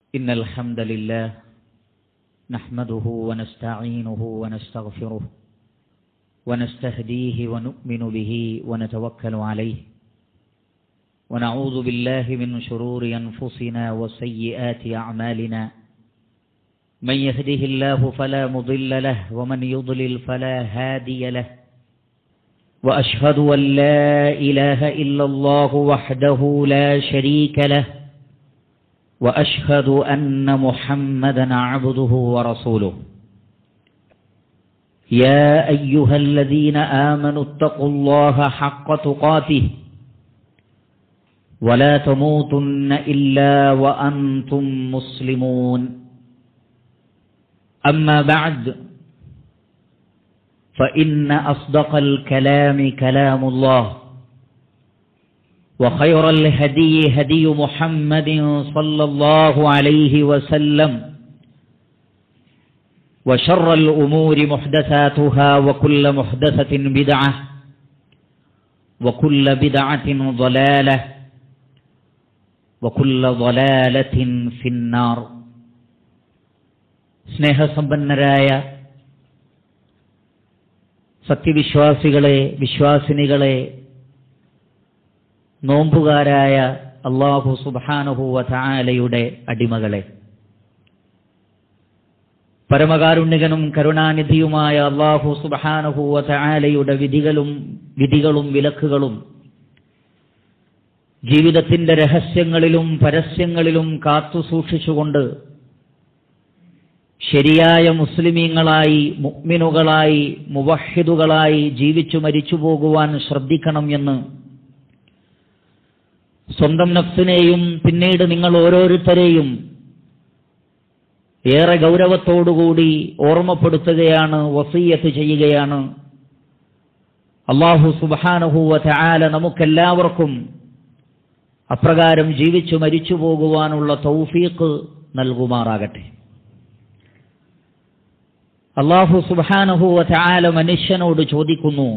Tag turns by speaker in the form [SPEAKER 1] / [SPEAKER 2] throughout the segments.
[SPEAKER 1] إن الحمد لله نحمده ونستعينه ونستغفره ونستهديه ونؤمن به ونتوكل عليه ونعوذ بالله من شرور أنفسنا وسيئات أعمالنا من يهده الله فلا مضل له ومن يضلل فلا هادي له وأشهد أن لا إله إلا الله وحده لا شريك له واشهد ان محمدا عبده ورسوله يا ايها الذين امنوا اتقوا الله حق تقاته ولا تموتن الا وانتم مسلمون اما بعد فان اصدق الكلام كلام الله وخير الهدي هدي محمد صلى الله عليه وسلم وشر الأمور محدثاتها وكل محدثة بدعة وكل بدعة ضلالة وكل ضلالة في النار സ്നേഹസമ്പന്നരായ സത്യവിശ്വാസികളെ വിശ്വാസിനികളെ നോമ്പുകാരായ അള്ളാഹു സുബാനുഹുവ താലയുടെ അടിമകളെ പരമകാരുണ്യകനും കരുണാനിധിയുമായ അള്ളാഹു സുബാനുഹുവ താലയുടെ വിധികളും വിധികളും വിലക്കുകളും ജീവിതത്തിന്റെ രഹസ്യങ്ങളിലും പരസ്യങ്ങളിലും കാത്തു സൂക്ഷിച്ചുകൊണ്ട് ശരിയായ മുസ്ലിമീങ്ങളായി മുഗ്മിനുകളായി മുവഹിദുകളായി ജീവിച്ചു മരിച്ചു പോകുവാൻ ശ്രദ്ധിക്കണം എന്ന് സ്വന്തം നഫ്സിനെയും പിന്നീട് നിങ്ങൾ ഓരോരുത്തരെയും ഏറെ ഗൗരവത്തോടുകൂടി ഓർമ്മപ്പെടുത്തുകയാണ് വസീയത്ത് ചെയ്യുകയാണ് അള്ളാഹു സുബാനഹുവ ആല നമുക്കെല്ലാവർക്കും അപ്രകാരം ജീവിച്ചു മരിച്ചു പോകുവാനുള്ള തൗഫീഖ് നൽകുമാറാകട്ടെ അള്ളാഹു സുബാനഹുവ ആല മനുഷ്യനോട് ചോദിക്കുന്നു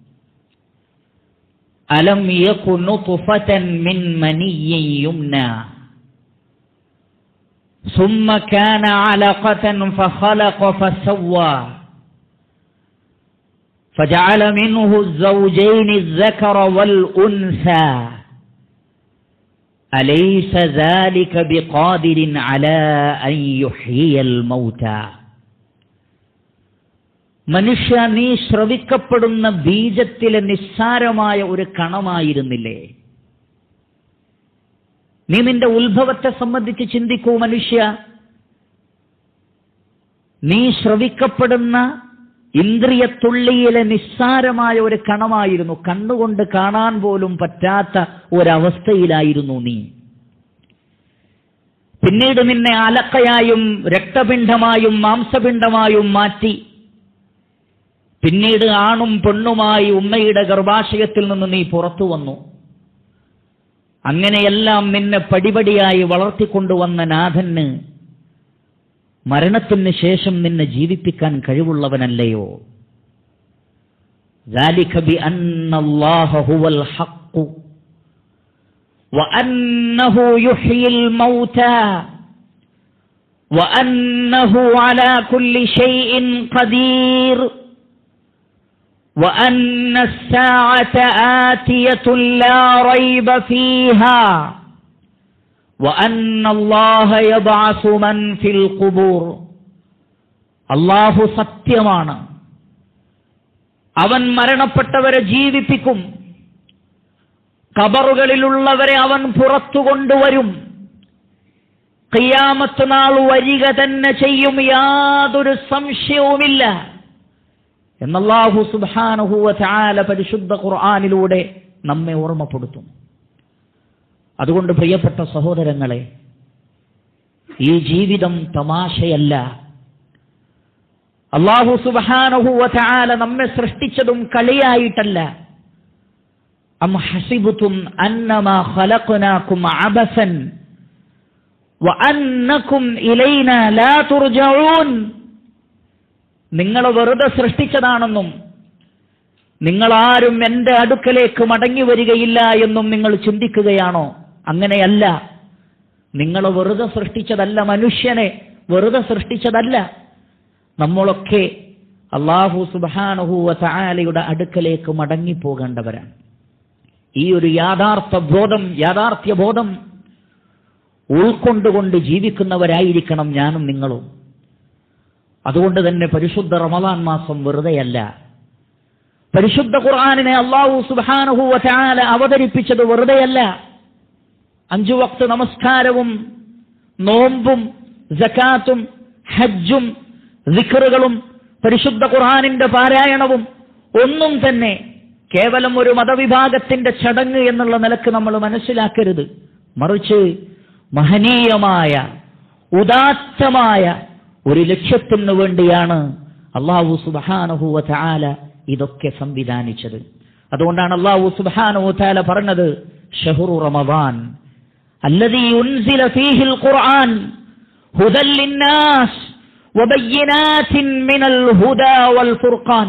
[SPEAKER 1] ألم يكن نطفة من مني يمنى ثم كان علقة فخلق فسوى فجعل منه الزوجين الذكر والأنثى أليس ذلك بقادر على أن يحيي الموتى മനുഷ്യ നീ ശ്രവിക്കപ്പെടുന്ന ബീജത്തിലെ നിസ്സാരമായ ഒരു കണമായിരുന്നില്ലേ നീ നിന്റെ ഉത്ഭവത്തെ സംബന്ധിച്ച് ചിന്തിക്കൂ മനുഷ്യ നീ ശ്രവിക്കപ്പെടുന്ന ഇന്ദ്രിയത്തുള്ളിയിലെ നിസ്സാരമായ ഒരു കണമായിരുന്നു കണ്ണുകൊണ്ട് കാണാൻ പോലും പറ്റാത്ത ഒരവസ്ഥയിലായിരുന്നു നീ പിന്നീട് നിന്നെ അലക്കയായും രക്തപിണ്ഡമായും മാംസപിണ്ഡമായും മാറ്റി പിന്നീട് ആണും പെണ്ണുമായി ഉമ്മയുടെ ഗർഭാശയത്തിൽ നിന്ന് നീ പുറത്തു വന്നു അങ്ങനെയെല്ലാം നിന്നെ പടിപടിയായി വളർത്തിക്കൊണ്ടുവന്ന നാഥന് മരണത്തിന് ശേഷം നിന്നെ ജീവിപ്പിക്കാൻ കഴിവുള്ളവനല്ലയോ ذلك بأن الله هو الحق وأنه يحيي الموتى وأنه على كل شيء قدير وأن الساعة آتية لا ريب فيها وأن الله يبعث من في القبور അള്ളാഹു സത്യമാണ് അവൻ മരണപ്പെട്ടവരെ ജീവിപ്പിക്കും കബറുകളിലുള്ളവരെ അവൻ പുറത്തു കൊണ്ടുവരും ഖിയാമത്ത് നാൾ വരിക തന്നെ ചെയ്യും യാതൊരു സംശയവുമില്ല എന്നല്ലാഹു സുബാനുഹുവ ചാല പരിശുദ്ധ ഖുർആാനിലൂടെ നമ്മെ ഓർമ്മപ്പെടുത്തും അതുകൊണ്ട് പ്രിയപ്പെട്ട സഹോദരങ്ങളെ ഈ ജീവിതം തമാശയല്ല അള്ളാഹു സുബാനുഹുവ ചാല നമ്മെ സൃഷ്ടിച്ചതും കളിയായിട്ടല്ല അം ഹസിബുത്തും അന്നമാ ഖലഖനാകും അബസൻ വഅന്നകും ഇലൈന ലാ തുർജഊൻ നിങ്ങളെ വെറുതെ സൃഷ്ടിച്ചതാണെന്നും നിങ്ങളാരും എന്റെ അടുക്കലേക്ക് മടങ്ങി വരികയില്ല എന്നും നിങ്ങൾ ചിന്തിക്കുകയാണോ അങ്ങനെയല്ല നിങ്ങളെ വെറുതെ സൃഷ്ടിച്ചതല്ല മനുഷ്യനെ വെറുതെ സൃഷ്ടിച്ചതല്ല നമ്മളൊക്കെ അള്ളാഹു സുബാനഹുവ ചായാലയുടെ അടുക്കലേക്ക് മടങ്ങിപ്പോകേണ്ടവരാണ് ഈ ഒരു യാഥാർത്ഥ ബോധം യാഥാർത്ഥ്യ ബോധം ഉൾക്കൊണ്ടുകൊണ്ട് ജീവിക്കുന്നവരായിരിക്കണം ഞാനും നിങ്ങളും അതുകൊണ്ട് തന്നെ പരിശുദ്ധ റമദാൻ മാസം വെറുതെയല്ല പരിശുദ്ധ ഖുർആാനിനെ അള്ളാഹു സുബാനഹുവ ചായാല അവതരിപ്പിച്ചത് വെറുതെയല്ല അഞ്ചു വക്ത് നമസ്കാരവും നോമ്പും ജക്കാത്തും ഹജ്ജും ദിഖറുകളും പരിശുദ്ധ ഖുർആാനിന്റെ പാരായണവും ഒന്നും തന്നെ കേവലം ഒരു മതവിഭാഗത്തിന്റെ ചടങ്ങ് എന്നുള്ള നിലക്ക് നമ്മൾ മനസ്സിലാക്കരുത് മറിച്ച് മഹനീയമായ ഉദാത്തമായ ഒരു ലക്ഷ്യത്തിനു വേണ്ടിയാണ് അള്ളാഹു സുബാനഹുവ ചാല ഇതൊക്കെ സംവിധാനിച്ചത് അതുകൊണ്ടാണ് അള്ളാഹു സുബാനഹു ചാല പറഞ്ഞത് ഷഹുറു റമദാൻ الذي أنزل فيه القرآن هدى للناس وبينات من الهدى والفرقان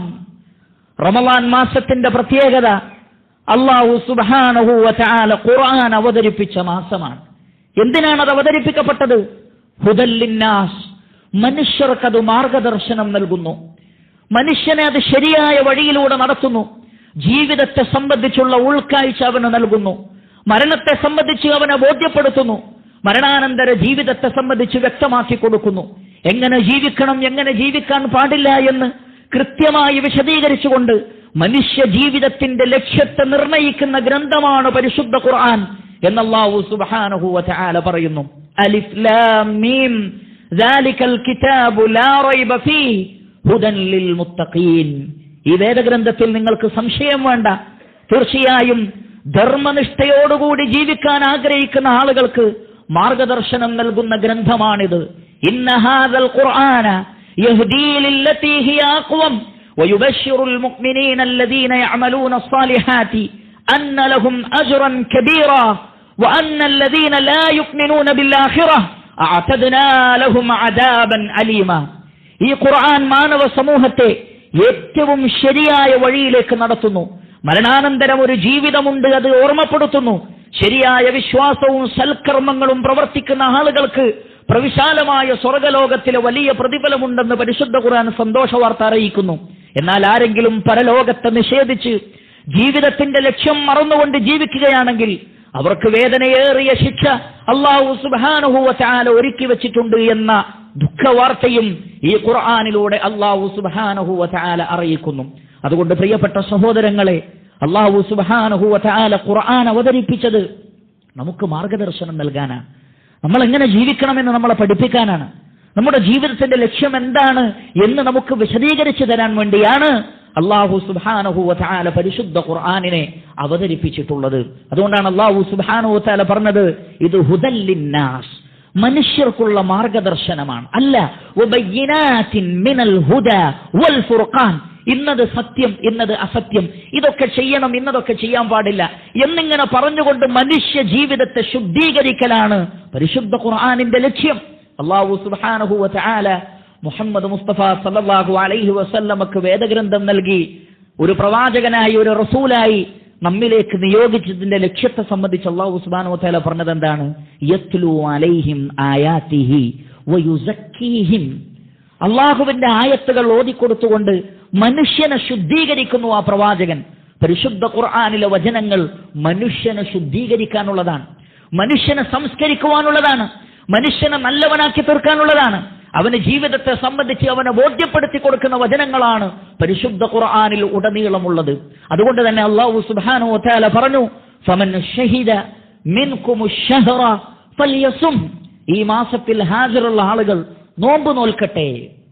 [SPEAKER 1] റമലാൻ മാസത്തിന്റെ പ്രത്യേകത അള്ളാഹു സുബാനഹു വചാല ഖുർആൻ അവതരിപ്പിച്ച മാസമാണ് എന്തിനാണ് അത് അവതരിപ്പിക്കപ്പെട്ടത് ഹുദല്ലിന്നാസ് മനുഷ്യർക്കത് മാർഗദർശനം നൽകുന്നു മനുഷ്യനെ അത് ശരിയായ വഴിയിലൂടെ നടത്തുന്നു ജീവിതത്തെ സംബന്ധിച്ചുള്ള ഉൾക്കാഴ്ച അവന് നൽകുന്നു മരണത്തെ സംബന്ധിച്ച് അവനെ ബോധ്യപ്പെടുത്തുന്നു മരണാനന്തര ജീവിതത്തെ സംബന്ധിച്ച് വ്യക്തമാക്കി കൊടുക്കുന്നു എങ്ങനെ ജീവിക്കണം എങ്ങനെ ജീവിക്കാൻ പാടില്ല എന്ന് കൃത്യമായി വിശദീകരിച്ചുകൊണ്ട് മനുഷ്യ ജീവിതത്തിന്റെ ലക്ഷ്യത്തെ നിർണയിക്കുന്ന ഗ്രന്ഥമാണ് പരിശുദ്ധ ഖുർആൻ എന്നല്ലാഹു സുബ്ഹാനഹു വതആല പറയുന്നു അലിഫ് ലാം മീം ദാലികൽ കിതാബു ലാ റൈബ ഫീഹി ഹുദൻ ലിൽ മുത്തഖീൻ ഈ വേദഗ്രന്ഥത്തിൽ നിങ്ങൾക്ക് സംശയം വേണ്ട തീർച്ചയായും ധർമ്മനിഷ്ഠയോടുകൂടി ജീവിക്കാൻ ആഗ്രഹിക്കുന്ന ആളുകൾക്ക് മാർഗദർശനം നൽകുന്ന ഗ്രന്ഥമാണിത് ഇന്നഹാദൽ ഖുർആന يهدي للتي هي أقوم ويبشر المؤمنين الذين يعملون الصالحات أن لهم أجرا كبيرا وأن الذين لا يؤمنون بالآخرة أعتدنا لهم عذابا أليما ഈ ഖുർആൻ മാനവ സമൂഹത്തെ ഏറ്റവും ശരിയായ വഴിയിലേക്ക് നടത്തുന്നു മരണാനന്തരം ഒരു ജീവിതമുണ്ട് അത് ഓർമ്മപ്പെടുത്തുന്നു ശരിയായ വിശ്വാസവും സൽക്കർമ്മങ്ങളും പ്രവർത്തിക്കുന്ന ആളുകൾക്ക് പ്രവിശാലമായ സ്വർഗലോകത്തിലെ വലിയ പ്രതിഫലമുണ്ടെന്ന് പരിശുദ്ധ ഖുർആൻ സന്തോഷ വാർത്ത അറിയിക്കുന്നു എന്നാൽ ആരെങ്കിലും പരലോകത്തെ നിഷേധിച്ച് ജീവിതത്തിന്റെ ലക്ഷ്യം മറന്നുകൊണ്ട് ജീവിക്കുകയാണെങ്കിൽ അവർക്ക് വേദനയേറിയ ശിക്ഷ അള്ളാഹു സുബാനുഹുവ ചാല ഒരുക്കി വെച്ചിട്ടുണ്ട് എന്ന ദുഃഖവാർത്തയും ഈ ഖുർആാനിലൂടെ അള്ളാഹു സുബാനുഹുവ ചാല അറിയിക്കുന്നു അതുകൊണ്ട് പ്രിയപ്പെട്ട സഹോദരങ്ങളെ അള്ളാഹു സുബാനുഹുവ ചാല ഖുർആൻ അവതരിപ്പിച്ചത് നമുക്ക് മാർഗദർശനം നൽകാനാണ് നമ്മൾ എങ്ങനെ ജീവിക്കണമെന്ന് നമ്മളെ പഠിപ്പിക്കാനാണ് നമ്മുടെ ജീവിതത്തിന്റെ ലക്ഷ്യം എന്താണ് എന്ന് നമുക്ക് വിശദീകരിച്ചു തരാൻ വേണ്ടിയാണ് അള്ളാഹു സുബാനഹു വല പരിശുദ്ധ ഖുർആാനിനെ അവതരിപ്പിച്ചിട്ടുള്ളത് അതുകൊണ്ടാണ് അള്ളാഹു സുബാനു വല പറഞ്ഞത് ഇത് ഹുദല്ലിന്നാസ് മനുഷ്യർക്കുള്ള മാർഗദർശനമാണ് അല്ല ഉബയ്യിനാത്തിൻ മിനൽ ഹുദ വൽ ഫുർഖാൻ ഇന്നത് സത്യം ഇന്നത് അസത്യം ഇതൊക്കെ ചെയ്യണം ഇന്നതൊക്കെ ചെയ്യാൻ പാടില്ല എന്നിങ്ങനെ പറഞ്ഞുകൊണ്ട് മനുഷ്യ ജീവിതത്തെ ശുദ്ധീകരിക്കലാണ് പരിശുദ്ധ ഖുർആാനിന്റെ ലക്ഷ്യം അള്ളാഹു സുബാനഹു വല മുഹമ്മദ് മുസ്തഫ സല്ലല്ലാഹു അലൈഹി വസല്ലമക്ക് വേദഗ്രന്ഥം നൽകി ഒരു പ്രവാചകനായി ഒരു റസൂലായി നമ്മിലേക്ക് നിയോഗിച്ചതിന്റെ ലക്ഷ്യത്തെ സംബന്ധിച്ച് അള്ളാഹു സുബാനു തല പറഞ്ഞത് എന്താണ് യത്ലു അലൈഹിം ആയാത്തിഹി വയുസക്കീഹിം അള്ളാഹുവിന്റെ ആയത്തുകൾ ഓതിക്കൊടുത്തുകൊണ്ട് മനുഷ്യനെ ശുദ്ധീകരിക്കുന്നു ആ പ്രവാചകൻ പരിശുദ്ധ ഖുർആാനിലെ വചനങ്ങൾ മനുഷ്യനെ ശുദ്ധീകരിക്കാനുള്ളതാണ് മനുഷ്യനെ സംസ്കരിക്കുവാനുള്ളതാണ് മനുഷ്യനെ നല്ലവനാക്കി തീർക്കാനുള്ളതാണ് അവന് ജീവിതത്തെ സംബന്ധിച്ച് അവനെ ബോധ്യപ്പെടുത്തി കൊടുക്കുന്ന വചനങ്ങളാണ് പരിശുദ്ധ ഖുർആാനിൽ ഉടനീളമുള്ളത് അതുകൊണ്ട് തന്നെ അള്ളാഹു സുബാനു ഒത്താല പറഞ്ഞു ഫമൻ ഷഹിദ മിൻകുമു ഷഹറ ഫല്യസും ഈ മാസത്തിൽ ഹാജറുള്ള ആളുകൾ നോമ്പ് നോൽക്കട്ടെ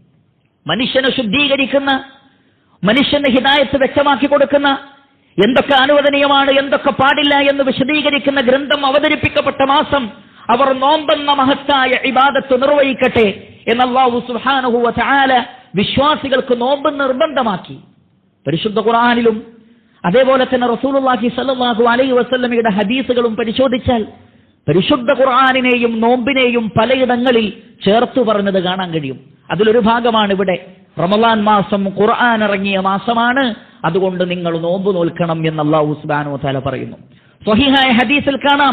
[SPEAKER 1] മനുഷ്യനെ ശുദ്ധീകരിക്കുന്ന മനുഷ്യന്റെ ഹിതായത്ത് വ്യക്തമാക്കി കൊടുക്കുന്ന എന്തൊക്കെ അനുവദനീയമാണ് എന്തൊക്കെ പാടില്ല എന്ന് വിശദീകരിക്കുന്ന ഗ്രന്ഥം അവതരിപ്പിക്കപ്പെട്ട മാസം അവർ നോമ്പെന്ന മഹത്തായ ഇബാദത്ത് നിർവഹിക്കട്ടെ എന്നല്ലാഹു സുഹാനുഹുവ ചാല വിശ്വാസികൾക്ക് നോമ്പ് നിർബന്ധമാക്കി പരിശുദ്ധ ഖുർആാനിലും അതേപോലെ തന്നെ റസൂലുള്ളാഹി സല്ലല്ലാഹു അലൈഹി വസല്ലമയുടെ ഹദീസുകളും പരിശോധിച്ചാൽ പരിശുദ്ധ ഖുർആാനിനെയും നോമ്പിനെയും പലയിടങ്ങളിൽ ചേർത്തു പറഞ്ഞത് കാണാൻ കഴിയും അതിലൊരു ഭാഗമാണ് ഇവിടെ റമലാൻ മാസം ഖുർആൻ ഇറങ്ങിയ മാസമാണ് അതുകൊണ്ട് നിങ്ങൾ നോമ്പ് നോൽക്കണം എന്ന് അള്ളാഹു സുബ്ഹാനഹു തആല പറയുന്നു സ്വഹിഹായ ഹദീസിൽ കാണാം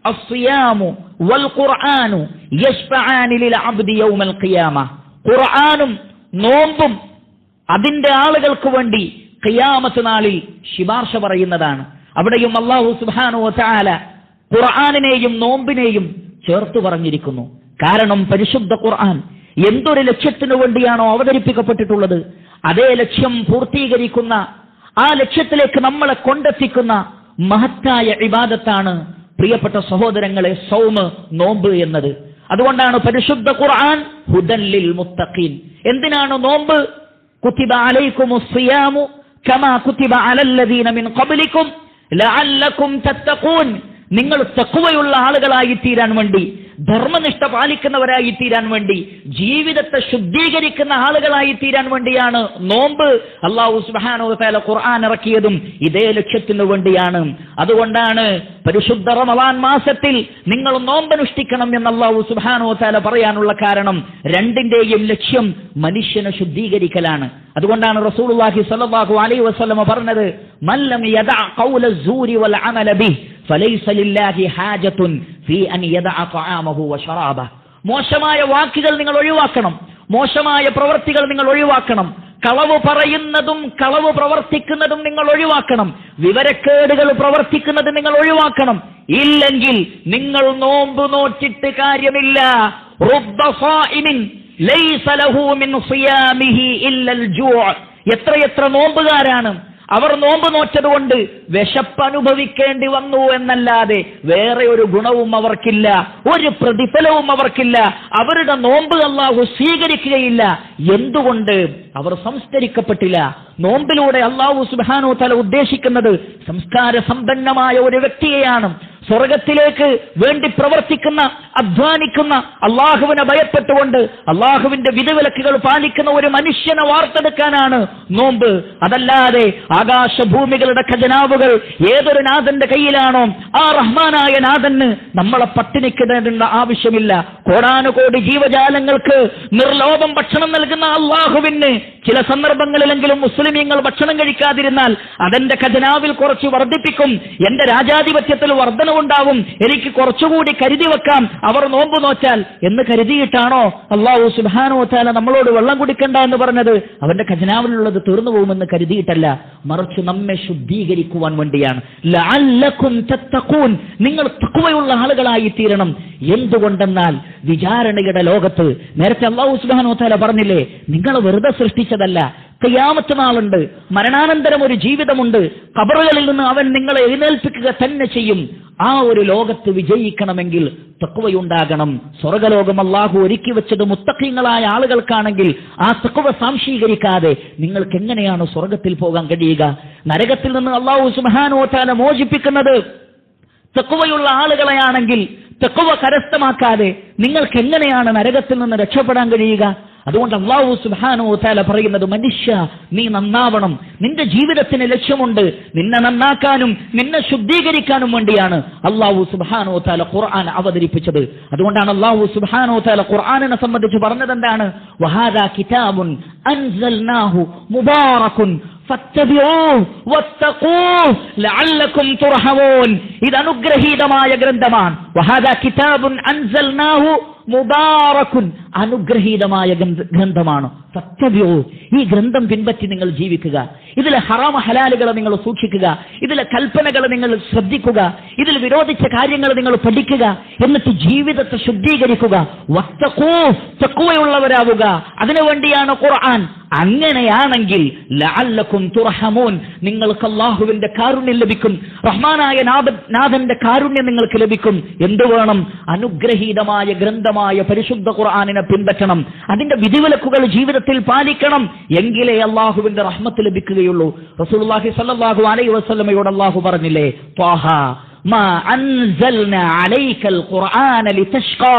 [SPEAKER 1] അസ്സിയാമു വൽ ഖുർആനു യശ്ഫഅാനി ലിൽ അബ്ദി യൗമൽ ഖിയാമ ഖുർആനും നോമ്പും അതിന്റെ ആളുകൾക്ക് വേണ്ടി ഖിയാമത്ത് നാളിൽ ശിപാർശ പറയുന്നതാണ് അവിടെയും അള്ളാഹു സുബ്ഹാനഹു വതആല ഖുർആനിനെയും നോമ്പിനെയും ചേർത്ത് പറഞ്ഞിരിക്കുന്നു കാരണം പരിശുദ്ധ ഖുർആൻ എന്തൊരു ലക്ഷ്യത്തിനു വേണ്ടിയാണോ അവതരിപ്പിക്കപ്പെട്ടിട്ടുള്ളത് അതേ ലക്ഷ്യം പൂർത്തീകരിക്കുന്ന ആ ലക്ഷ്യത്തിലേക്ക് നമ്മളെ കൊണ്ടെത്തിക്കുന്ന മഹത്തായ ഇബാദത്താണ് പ്രിയപ്പെട്ട സഹോദരങ്ങളെ സൗമ് നോമ്പ് എന്നത് അതുകൊണ്ടാണ് പരിശുദ്ധ ഖുർആൻ ഹുദല്ലിൽ മുത്തഖീൻ എന്തിനാണ് നോമ്പ് കുത്തിബ അലൈക്കുമുസ് സിയാമു കമാ കുത്തിബ അലല്ലദീന മിൻ ഖബ്ലിക്കും ലഅല്ലക്കും തത്തഖൂൻ നിങ്ങൾ തക്കുവയുള്ള ആളുകളായി തീരാൻ വേണ്ടി ധർമ്മനിഷ്ഠ പാലിക്കുന്നവരായി തീരാൻ വേണ്ടി ജീവിതത്തെ ശുദ്ധീകരിക്കുന്ന ആളുകളായി തീരാൻ വേണ്ടിയാണ് നോമ്പ് അള്ളാഹു സുബാനോ താല ഖുർആൻ ഇറക്കിയതും ഇതേ ലക്ഷ്യത്തിനു വേണ്ടിയാണ് അതുകൊണ്ടാണ് പരിശുദ്ധ റമദാൻ മാസത്തിൽ നിങ്ങൾ നോമ്പനുഷ്ഠിക്കണം എന്ന് അള്ളാഹു സുബാനോ താല പറയാനുള്ള കാരണം രണ്ടിന്റെയും ലക്ഷ്യം മനുഷ്യനെ ശുദ്ധീകരിക്കലാണ് അതുകൊണ്ടാണ് റസൂലുള്ളാഹി സ്വല്ലല്ലാഹു അലൈഹി വസല്ലമ പറഞ്ഞത് മല്ലം യദഅ ഖൗല الزൂരി വൽ അമല ബിഹി ഫലൈസ ലില്ലാഹി ഹാജത്തുൻ ഫീ അൻ യദഅ തആമഹു വശറാബഹു മോശമായ വാക്കുകൾ നിങ്ങൾ ഒഴിവാക്കണം മോശമായ പ്രവർത്തികൾ നിങ്ങൾ ഒഴിവാക്കണം കളവ് പറയുന്നതും കളവ് പ്രവർത്തിക്കുന്നതും നിങ്ങൾ ഒഴിവാക്കണം വിവരക്കേടുകൾ പ്രവർത്തിക്കുന്നത് നിങ്ങൾ ഒഴിവാക്കണം ഇല്ലെങ്കിൽ നിങ്ങൾ നോമ്പ് നോറ്റിട്ട് കാര്യമില്ല റുബ്ബ സായിമിൻ ലൈസ ലഹു മിൻ സിയാമിഹി ഇല്ലൽ ജൂഅ എത്രയെത്ര നോമ്പുകാരാണ് അവർ നോമ്പ് നോറ്റതുകൊണ്ട് വിശപ്പ് അനുഭവിക്കേണ്ടി വന്നു എന്നല്ലാതെ വേറെ ഒരു ഗുണവും അവർക്കില്ല ഒരു പ്രതിഫലവും അവർക്കില്ല അവരുടെ നോമ്പ് അള്ളാഹു സ്വീകരിക്കുകയില്ല എന്തുകൊണ്ട് അവർ സംസ്കരിക്കപ്പെട്ടില്ല നോമ്പിലൂടെ അള്ളാഹു സുബാനു തല ഉദ്ദേശിക്കുന്നത് സംസ്കാര സമ്പന്നമായ ഒരു വ്യക്തിയെയാണ് സ്വർഗത്തിലേക്ക് വേണ്ടി പ്രവർത്തിക്കുന്ന അധ്വാനിക്കുന്ന അള്ളാഹുവിനെ ഭയപ്പെട്ടുകൊണ്ട് അള്ളാഹുവിന്റെ വിധിവിലക്കുകൾ പാലിക്കുന്ന ഒരു മനുഷ്യനെ വാർത്തെടുക്കാനാണ് നോമ്പ് അതല്ലാതെ ആകാശഭൂമികളുടെ ഖജനാവുകൾ ഏതൊരു നാഥന്റെ കയ്യിലാണോ ആ റഹ്മാനായ നാഥന് നമ്മളെ പട്ടിണിക്കിടേണ്ട ആവശ്യമില്ല കോടാനുകോടി ജീവജാലങ്ങൾക്ക് നിർലോഭം ഭക്ഷണം നൽകുന്ന അള്ളാഹുവിന് ചില സന്ദർഭങ്ങളിലെങ്കിലും മുസ്ലിമീങ്ങൾ ഭക്ഷണം കഴിക്കാതിരുന്നാൽ അതെന്റെ ഖജനാവിൽ കുറച്ച് വർദ്ധിപ്പിക്കും എന്റെ രാജാധിപത്യത്തിൽ വർധനവുണ്ടാവും എനിക്ക് കുറച്ചുകൂടി കരുതി വെക്കാം അവർ നോമ്പ് നോറ്റാൽ എന്ന് കരുതിയിട്ടാണോ അള്ളാഹു സുബാനോ താല നമ്മളോട് വെള്ളം കുടിക്കണ്ട എന്ന് പറഞ്ഞത് അവന്റെ ഖജനാവിലുള്ളത് തീർന്നു പോകുമെന്ന് കരുതിയിട്ടല്ല മറിച്ച് നമ്മെ ശുദ്ധീകരിക്കുവാൻ വേണ്ടിയാണ് ലഅല്ലക്കും തത്തഖൂൻ നിങ്ങൾ തക്കുവയുള്ള ആളുകളായി തീരണം എന്തുകൊണ്ടെന്നാൽ വിചാരണയുടെ ലോകത്ത് നേരത്തെ അള്ളാഹു സുബാനോ താല പറഞ്ഞില്ലേ നിങ്ങളെ വെറുതെ സൃഷ്ടിച്ചതല്ല കയ്യാമത്ത് നാളുണ്ട് മരണാനന്തരം ഒരു ജീവിതമുണ്ട് കബറുകളിൽ നിന്ന് അവൻ നിങ്ങളെ എഴുന്നേൽപ്പിക്കുക തന്നെ ചെയ്യും ആ ഒരു ലോകത്ത് വിജയിക്കണമെങ്കിൽ തക്കുവയുണ്ടാകണം സ്വർഗലോകം അള്ളാഹു ഒരുക്കി വെച്ചത് മുത്തക്കീങ്ങളായ ആളുകൾക്കാണെങ്കിൽ ആ തക്കുവ സാംശീകരിക്കാതെ നിങ്ങൾക്ക് എങ്ങനെയാണ് സ്വർഗത്തിൽ പോകാൻ കഴിയുക നരകത്തിൽ നിന്ന് അള്ളാഹു സുബാനോത്താല മോചിപ്പിക്കുന്നത് തെക്കുവയുള്ള ആളുകളെയാണെങ്കിൽ തെക്കുവ കരസ്ഥമാക്കാതെ നിങ്ങൾക്ക് എങ്ങനെയാണ് നരകത്തിൽ നിന്ന് രക്ഷപ്പെടാൻ കഴിയുക അതുകൊണ്ട് അള്ളാഹു സുബാനോ താല പറയുന്നത് മനുഷ്യ നീ നന്നാവണം നിന്റെ ജീവിതത്തിന് ലക്ഷ്യമുണ്ട് നിന്നെ നന്നാക്കാനും നിന്നെ ശുദ്ധീകരിക്കാനും വേണ്ടിയാണ് അള്ളാഹു സുബാനോ താല ഖുർആൻ അവതരിപ്പിച്ചത് അതുകൊണ്ടാണ് അള്ളാഹു സുബാനോ താല ഖുർആാനിനെ സംബന്ധിച്ച് പറഞ്ഞത് എന്താണ് വഹാദ കിതാബുൻ അൻസൽനാഹു മുബാറക്കുൻ ഫത്തബിഊഹ് വത്തഖൂഹ് ലഅല്ലക്കും തുർഹമൂൻ ഇത് അനുഗ്രഹീതമായ ഗ്രന്ഥമാണ് വഹാദ കിതാബുൻ അൻസൽനാഹു മുബാറക്കുൻ അനുഗ്രഹീതമായ ഗ്രന്ഥ- ഗ്രന്ഥമാണ് സത്യവ്യോ ഈ ഗ്രന്ഥം പിൻപറ്റി നിങ്ങൾ ജീവിക്കുക ഇതിലെ ഹറാമ ഹലാലുകളെ നിങ്ങൾ സൂക്ഷിക്കുക ഇതിലെ കൽപ്പനകളെ നിങ്ങൾ ശ്രദ്ധിക്കുക ഇതിൽ വിരോധിച്ച കാര്യങ്ങൾ നിങ്ങൾ പഠിക്കുക എന്നിട്ട് ജീവിതത്തെ ശുദ്ധീകരിക്കുക വത്തഖൂ തക്കുവയുള്ളവരാവുക അതിനുവേണ്ടിയാണ് ഖുർആൻ അങ്ങനെയാണെങ്കിൽ ലഅല്ലക്കും തുർഹമൂൻ നിങ്ങൾക്ക് അള്ളാഹുവിന്റെ കാരുണ്യം ലഭിക്കും റഹ്മാനായ നാഥ- നാഥന്റെ കാരുണ്യം നിങ്ങൾക്ക് ലഭിക്കും എന്തു വേണം അനുഗ്രഹീതമായ ഗ്രന്ഥമായ പരിശുദ്ധ ഖുർആാനിനെ പിൻപറ്റണം അതിന്റെ വിധിവിലക്കുകൾ ജീവിതത്തിൽ പാലിക്കണം എങ്കിലേ അള്ളാഹുവിന്റെ റഹ്മത്ത് ലഭിക്കുകയുള്ളൂ റസൂലുള്ളാഹി സ്വല്ലല്ലാഹു അലൈഹി വസല്ലമയോട് അള്ളാഹു പറഞ്ഞില്ലേ ത്വാഹ മാ അൻസൽന അലൈക്കൽ ഖുർആന ലിതഷ്ഖാ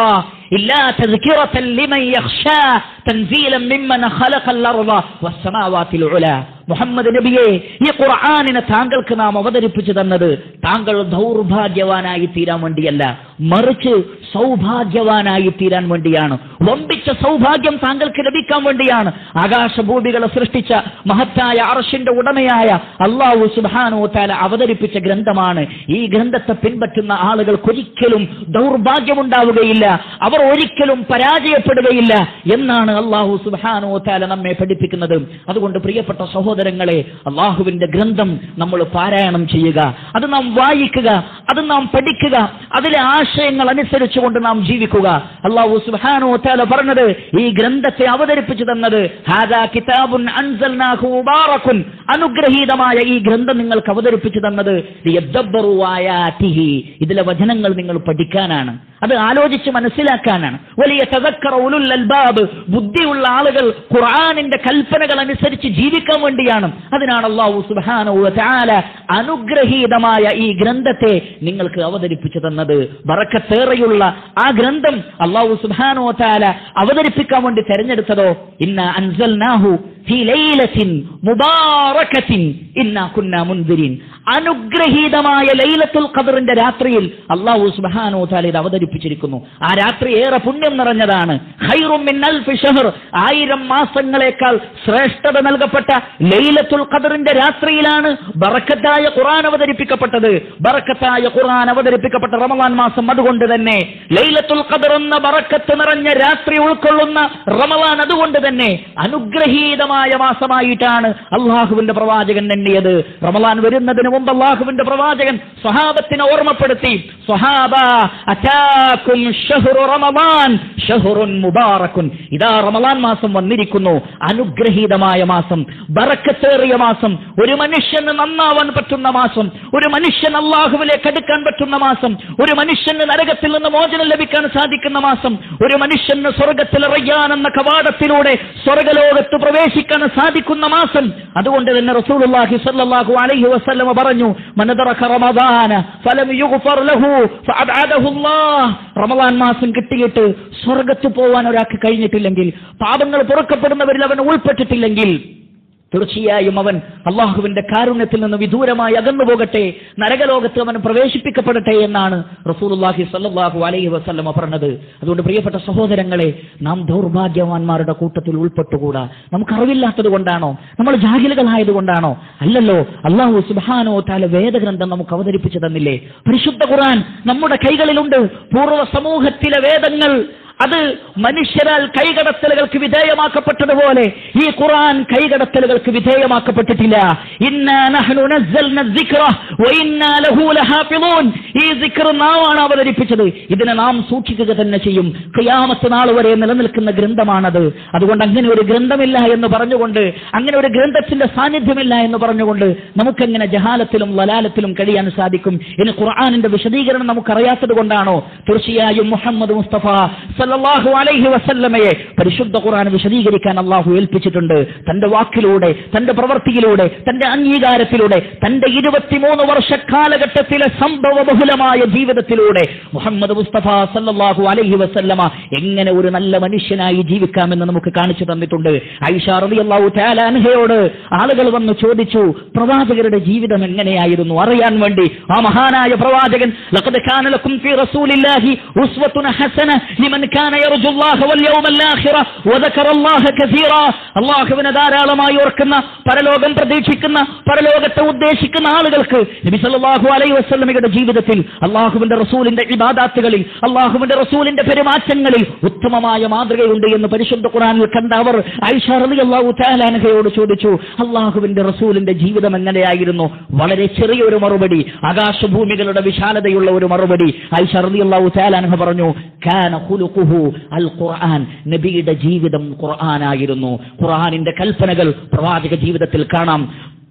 [SPEAKER 1] إلا تذكرة لمن يخشى تنزيلا ممن خلق الأرض والسماوات العلى മുഹമ്മദ് നബിയെ ഈ ഖുർആാനിനെ താങ്കൾക്ക് നാം അവതരിപ്പിച്ചു തന്നത് താങ്കൾ ദൗർഭാഗ്യവാനായി തീരാൻ വേണ്ടിയല്ല മറിച്ച് സൗഭാഗ്യവാനായി തീരാൻ വേണ്ടിയാണ് വമ്പിച്ച സൗഭാഗ്യം താങ്കൾക്ക് ലഭിക്കാൻ വേണ്ടിയാണ് ആകാശഭൂമികളെ സൃഷ്ടിച്ച മഹത്തായ അർഷിന്റെ ഉടമയായ അള്ളാഹു സുബാനോ താല അവതരിപ്പിച്ച ഗ്രന്ഥമാണ് ഈ ഗ്രന്ഥത്തെ പിൻപറ്റുന്ന ആളുകൾക്കൊരിക്കലും ദൗർഭാഗ്യമുണ്ടാവുകയില്ല അവർ ഒരിക്കലും പരാജയപ്പെടുകയില്ല എന്നാണ് അള്ളാഹു സുബാനോ താല നമ്മെ പഠിപ്പിക്കുന്നത് അതുകൊണ്ട് പ്രിയപ്പെട്ട സഹോദരങ്ങളെ അള്ളാഹുവിന്റെ ഗ്രന്ഥം നമ്മൾ പാരായണം ചെയ്യുക അത് നാം വായിക്കുക അത് നാം പഠിക്കുക അതിലെ ആശയങ്ങൾ അനുസരിച്ചുകൊണ്ട് നാം ജീവിക്കുക അള്ളാഹു സുബാനോ താല പറഞ്ഞത് ഈ ഗ്രന്ഥത്തെ അവതരിപ്പിച്ചു തന്നത് ഹാദാ കിതാബുൻ അൻസൽനാഹു മുബാറക്കുൻ അനുഗ്രഹീതമായ ഈ ഗ്രന്ഥം നിങ്ങൾക്ക് അവതരിപ്പിച്ചു തന്നത് ലിയദ്ദബ്ബറു ആയാതിഹി. ഇതിലെ വചനങ്ങൾ നിങ്ങൾ പഠിക്കാനാണ് അത് ആലോചിച്ച് മനസ്സിലാക്കാനാണ് വലിയ തദക്കറ ഉലുൽ അൽബാബ് ബുദ്ധിയുള്ള ആളുകൾ ഖുർആനിന്റെ കൽപ്പനകൾ അനുസരിച്ച് ജീവിക്കാൻ വേണ്ടിയാണ് അതിനാണ് അള്ളാഹു സുബ്ഹാനഹു വ തആല അനുഗ്രഹീതമായ ഈ ഗ്രന്ഥത്തെ നിങ്ങൾക്ക് അവതരിപ്പിച്ചു തന്നത് ബറക്കത്തേറെയുള്ള ആ ഗ്രന്ഥം അള്ളാഹു സുബ്ഹാനഹു വ തആല അവതരിപ്പിക്കാൻ വേണ്ടി തെരഞ്ഞെടുത്തതോ ഇന്ന അൻസൽനാഹു ഫീ ലൈലത്തിൻ മുബാറകത്തിൻ ഇന്നാ കുന്നാ മുൻദിരീൻ അനുഗ്രഹീതമായ ലൈലത്തുൽ ഖദറിന്റെ രാത്രിയിൽ അള്ളാഹു സുബ്ഹാനഹു വ തആല ഇത് അവതരിപ്പിച്ചിരിക്കുന്നു ആ രാത്രി ഏറെ പുണ്യം നിറഞ്ഞതാണ് ഖൈറും മിൻ അൽഫി ഷഹർ ആയിരം മാസങ്ങളെക്കാൾ ശ്രേഷ്ഠത നൽകപ്പെട്ട ലൈലത്തുൽ ഖദറിന്റെ രാത്രിയിലാണ് ബറക്കത്തായ ഖുർആൻ അവതരിപ്പിക്കപ്പെട്ടത് ബറക്കത്തായ ഖുർആൻ അവതരിപ്പിക്കപ്പെട്ട റമദാൻ മാസം അതുകൊണ്ട് തന്നെ ലൈലത്തുൽ ഖദർ എന്ന ബറക്കത്ത് നിറഞ്ഞ രാത്രി ഉൾക്കൊള്ളുന്ന റമദാൻ അതുകൊണ്ട് തന്നെ അനുഗ്രഹീതമായ മാസമായിട്ടാണ് അള്ളാഹുവിന്റെ പ്രവാചകൻ എണ്ണിയത് റമദാൻ വരുന്നതിന് മുമ്പ് അള്ളാഹുവിന്റെ പ്രവാചകൻ സ്വഹാബത്തിനെ ഓർമ്മപ്പെടുത്തി സ്വഹാബ അറ്റാക്കും ഷഹ്റു റമദാൻ ഷഹ്റുൻ മുബാറക്കുൻ ഇതാ റമദാൻ മാസം വന്നിരിക്കുന്നു അനുഗ്രഹീതമായ മാസം ബറക്കത്തേറിയ മാസം ഒരു മനുഷ്യന് നന്നാവാൻ പറ്റുന്ന മാസം ഒരു മനുഷ്യൻ അള്ളാഹുവിലേക്ക് അടുക്കാൻ പറ്റുന്ന മാസം ഒരു മനുഷ്യന് നരകത്തിൽ നിന്ന് മോചനം ലഭിക്കാൻ സാധിക്കുന്ന മാസം ഒരു മനുഷ്യന് സ്വർഗത്തിൽ ഇറങ്ങാൻ എന്ന കവാടത്തിലൂടെ സ്വർഗലോകത്ത് പ്രവേശിക്കാൻ സാധിക്കുന്ന മാസം അതുകൊണ്ട് തന്നെ റസൂലുള്ളാഹി സ്വല്ലല്ലാഹു അലൈഹി വസല്ലമ പറഞ്ഞു മനദറക റമദാന ഫലം യുഗ്ഫർ ലഹു ഫഅബ്അദഹു അല്ലാഹ് റമദാൻ മാസം കിട്ടിയിട്ട് സ്വർഗത്ത് പോവാൻ ഒരാൾക്ക് കഴിഞ്ഞിട്ടില്ലെങ്കിൽ പാപങ്ങൾ പൊറുക്കപ്പെടുന്നവരിൽ അവൻ ഉൾപ്പെട്ടിട്ടില്ലെങ്കിൽ തീർച്ചയായും അവൻ അള്ളാഹുവിന്റെ കാരുണ്യത്തിൽ നിന്ന് വിദൂരമായി അകന്നു പോകട്ടെ നരകലോകത്ത് അവൻ പ്രവേശിപ്പിക്കപ്പെടട്ടെ എന്നാണ് റസൂലുള്ളാഹി സല്ലല്ലാഹു അലൈഹി വസല്ലമ പറഞ്ഞത് അതുകൊണ്ട് പ്രിയപ്പെട്ട സഹോദരങ്ങളെ നാം ദൗർഭാഗ്യവാന്മാരുടെ കൂട്ടത്തിൽ ഉൾപ്പെട്ടുകൂടാ നമുക്ക് അറിവില്ലാത്തത് കൊണ്ടാണോ നമ്മൾ ജാഹിലുകളായത് കൊണ്ടാണോ അല്ലല്ലോ അള്ളാഹു സുബ്ഹാനോ താല വേദഗ്രന്ഥം നമുക്ക് അവതരിപ്പിച്ചു തന്നില്ലേ പരിശുദ്ധ ഖുർആൻ നമ്മുടെ കൈകളിലുണ്ട് പൂർവ്വ സമൂഹത്തിലെ വേദങ്ങൾ അത് മനുഷ്യരാൽ കൈകടത്തലുകൾക്ക് വിധേയമാക്കപ്പെട്ടതുപോലെ ഈ ഖുർആൻ കൈകടത്തലുകൾക്ക് വിധേയമാക്കപ്പെട്ടിട്ടില്ല ഇന്നാ നഹ്നു നസ്സൽന الذِّكْرَ وَإِنَّا لَهُ لَحَافِظُونَ ഈ ദിക്ർ നാമാണ് അവതരിപ്പിച്ചത് ഇതിനെ നാം സൂക്ഷിക്കുക തന്നെ ചെയ്യും ഖിയാമത്ത് നാൾ വരെ നിലനിൽക്കുന്ന ഗ്രന്ഥമാണത് അതുകൊണ്ട് അങ്ങനെ ഒരു ഗ്രന്ഥമില്ല എന്ന് പറഞ്ഞുകൊണ്ട് അങ്ങനെ ഒരു ഗ്രന്ഥത്തിന്റെ സാന്നിധ്യമില്ല എന്ന് പറഞ്ഞുകൊണ്ട് നമുക്കെങ്ങനെ ജഹാലത്തിലും വലാലത്തിലും കഴിയാൻ സാധിക്കും ഇനി ഖുർആാനിന്റെ വിശദീകരണം നമുക്കറിയാത്തത് കൊണ്ടാണോ തീർച്ചയായും മുഹമ്മദ് മുസ്തഫ സല്ലല്ലാഹു അലൈഹി വസല്ലമയെ പരിശുദ്ധ ഖുർആൻ വിശദീകരിക്കാൻ അള്ളാഹു ഏൽപ്പിച്ചിട്ടുണ്ട് തന്റെ വാക്കിലൂടെ തന്റെ പ്രവൃത്തിയിലൂടെ തന്റെ അംഗീകാരത്തിലൂടെ തന്റെ ഇരുപത്തിമൂന്ന് വർഷ കാലഘട്ടത്തിലെ സംഭവ ബഹുലമായ ജീവിതത്തിലൂടെ മുഹമ്മദ് മുസ്തഫ സല്ലല്ലാഹു അലൈഹി വസല്ലമ എങ്ങനെ ഒരു നല്ല മനുഷ്യനായി ജീവിക്കാമെന്ന് നമുക്ക് കാണിച്ചു തന്നിട്ടുണ്ട് ഐഷ റളിയല്ലാഹു തആല അൻഹയോട് ആളുകൾ വന്ന് ചോദിച്ചു പ്രവാചകരുടെ ജീവിതം എങ്ങനെയായിരുന്നു അറിയാൻ വേണ്ടി ആ മഹാനായ പ്രവാചകൻ ലഖദ് കാന ലക്കും ഫീ റസൂലില്ലാഹി ഉസ്വത്തുൻ ഹസന ലിമൻ കാന യർജു അല്ലാഹ വൽ യൗമൽ ആഖിറ വദക്കറ അല്ലാഹ കസീറ അല്ലാഹുവിനെ ധാരാളമായി ഓർക്കുന്ന പരലോകം പ്രതീക്ഷിക്കുന്ന പരലോകത്തെ ഉദ്ദേശിക്കുന്ന ആളുകൾക്ക് നബി സല്ലല്ലാഹു അലൈഹി വസല്ലമയുടെ ജീവിതത്തിൽ അള്ളാഹുവിന്റെ റസൂലിന്റെ ഇബാദാത്തുകളിൽ അള്ളാഹുവിന്റെ റസൂലിന്റെ പെരുമാറ്റങ്ങളിൽ ഉത്തമമായ മാതൃകയുണ്ട് എന്ന് പരിശുദ്ധ ഖുർആനിൽ കണ്ട അവർ ഐഷ റളിയല്ലാഹു തആല അൻഹയോട് ചോദിച്ചു അള്ളാഹുവിന്റെ റസൂലിന്റെ ജീവിതം എങ്ങനെയായിരുന്നു വളരെ ചെറിയൊരു മറുപടി ആകാശഭൂമികളുടെ വിശാലതയുള്ള ഒരു മറുപടി ഐഷ റളിയല്ലാഹു തആല അൻഹ പറഞ്ഞു കാന ഖുലുഖുഹു അൽ ഖുർആൻ നബിയുടെ ജീവിതം ഖുർആനായിരുന്നു ഖുർആനിന്റെ കൽപ്പനകൾ പ്രവാചക ജീവിതത്തിൽ കാണാം